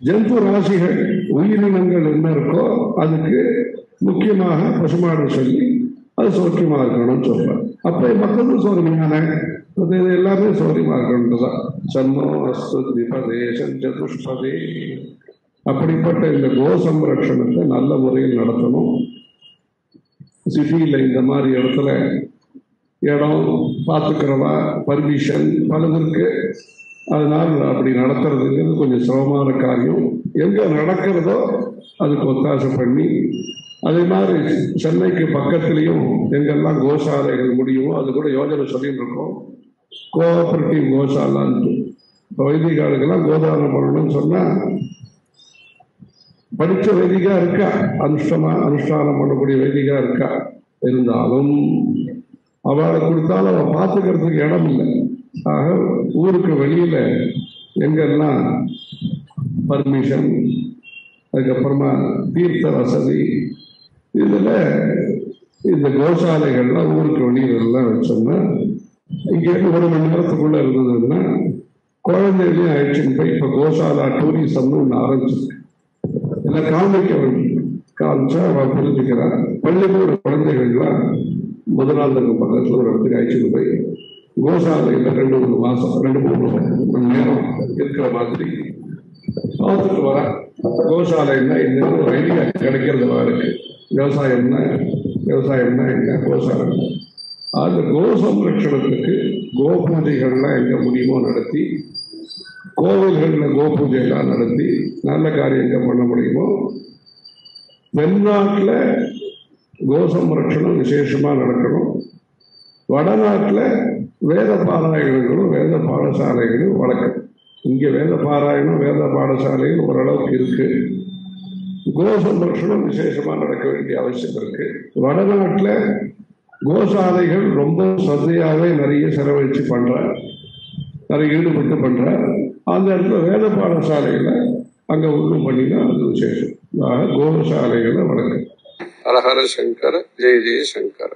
ஜந்து ராசிகள் உயிரினங்கள் என்ன இருக்கோ அதுக்கு முக்கியமாக பசுமாடு சொல்லி அது சௌக்கியமா இருக்கணும்னு சொல்றார் அப்ப மக்களும் சௌரியமான அது இது எல்லாமே சௌரியமா இருக்கணும்ன்றதான் சன்னோ அஸ்து திபதே சதுஷ்பதே அப்படிப்பட்ட இந்த கோ சம்ரட்சணத்தை நல்ல முறையில் நடத்தணும் சிட்டியில் இந்த மாதிரி இடத்துல இடம் பார்த்துக்கிறவா பர்மிஷன் பலது இருக்கு அதனால் அப்படி நடத்துறதுங்கிறது கொஞ்சம் சிரமமான காரியம் எங்கே நடக்கிறதோ அதுக்கு ஒத்தாசை பண்ணி அதே மாதிரி சென்னைக்கு பக்கத்துலேயும் எங்கெல்லாம் கோசாலைகள் முடியுமோ அது கூட யோஜனை சொல்லிட்டு இருக்கோம் கோஆபரேட்டிவ் கோசாலான்ட்டு இப்போ வைதிகாலுக்கெல்லாம் கோதானம் பண்ணணும்னு சொன்னால் படித்த வைதிகா இருக்கா அனுஷ்டமா அனுஷ்டானம் பண்ணக்கூடிய வைதிகா இருக்கா இருந்தாலும் அவளை கொடுத்தாலும் அவள் பார்த்துக்கிறதுக்கு இடம் இல்லை ஆக ஊருக்கு வெளியில எங்கெல்லாம் பர்மிஷன் அதுக்கப்புறமா தீர்த்த வசதி இதுல இந்த கோசாலைகள்லாம் ஊருக்கு வெளியிலெல்லாம் வச்சோம்னா இங்கேருந்து ஒரு மணி நேரத்துக்குள்ள இருந்ததுன்னா குழந்தைகளையும் அழைச்சின்னு போய் இப்போ கோசாலா டூரிசம்னு ஒன்று ஆரம்பிச்சிருக்கு எல்லாம் காமிக்க வேண்டும் காமிச்சா அவன் புரிஞ்சுக்கிறான் பள்ளிக்கூட குழந்தைகள்லாம் முதலாளருக்கு பக்கத்தில் ஒரு இடத்துக்கு அழைச்சிட்டு போய் கோசாலையில் ரெண்டு மூணு மாசம் ரெண்டு மூணு மணி நேரம் இருக்கிற மாதிரி பார்த்துட்டு வரேன் கோசாலைன்னா என்ன ஒரு ஐடியா கிடைக்கிறது அவருக்கு விவசாயம்னா விவசாயம்னா என்ன கோசாலை அந்த கோ சம்ரட்சணத்துக்கு கோ பூஜைகள்லாம் எங்க முடியுமோ நடத்தி கோவில்களில் கோ பூஜையெல்லாம் நடத்தி நல்ல காரியங்கள் பண்ண முடியுமோ தென்னாட்டில் கோ சம்ரட்சணம் விசேஷமாக நடக்கணும் வடநாட்டில் வேத பாராயணங்களும் வேத பாடசாலைகளும் வளர்க்கணும் இங்கே வேத பாராயணம் வேத பாடசாலைகள் ஓரளவுக்கு இருக்கு கோ சம்ரட்சணம் விசேஷமாக நடக்க வேண்டிய அவசியம் இருக்கு வடநாட்டில் கோசாலைகள் ரொம்ப சந்தையாகவே நிறைய செலவழித்து பண்ற நிறைய ஈடுபட்டு பண்ற அந்த இடத்துல வேத பாடசாலையில் அங்கே ஒன்றும் பண்ணினா அது விசேஷம் ஆக கோசாலைகளை வளர்க்கணும் ஹரஹர சங்கர ஜெய ஜெய சங்கர